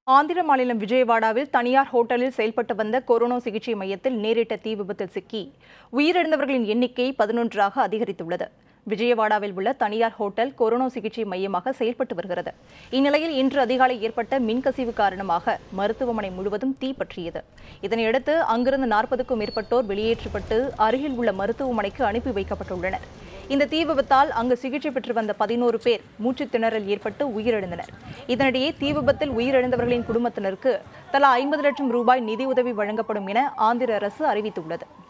ஆந்திர மாநிலம் விஜயவாடாவில் தனியார் ஹோட்டலில் செயல்பட்டு வந்த கொரோனா சிகிச்சை மையத்தில் நேரிட்ட தீ விபத்தில் சிக்கி உயிரிழந்தவர்களின் எண்ணிக்கை பதினொன்றாக அதிகரித்துள்ளது விஜயவாடாவில் உள்ள தனியார் ஹோட்டல் கொரோனா சிகிச்சை மையமாக செயல்பட்டு வருகிறது இந்நிலையில் இன்று அதிகாலை ஏற்பட்ட மின்கசிவு காரணமாக மருத்துவமனை முழுவதும் தீ பற்றியது இதனையடுத்து அங்கிருந்து நாற்பதுக்கும் மேற்பட்டோர் வெளியேற்றப்பட்டு அருகில் உள்ள மருத்துவமனைக்கு அனுப்பி வைக்கப்பட்டுள்ளனர் இந்த தீ விபத்தால் அங்கு சிகிச்சை பெற்று வந்த பதினோரு பேர் மூச்சுத் திணறல் ஏற்பட்டு உயிரிழந்தனர் இதனிடையே தீ விபத்தில் உயிரிழந்தவர்களின் குடும்பத்தினருக்கு தலா ஐம்பது லட்சம் ரூபாய் நிதியுதவி வழங்கப்படும் என ஆந்திர அரசு அறிவித்துள்ளது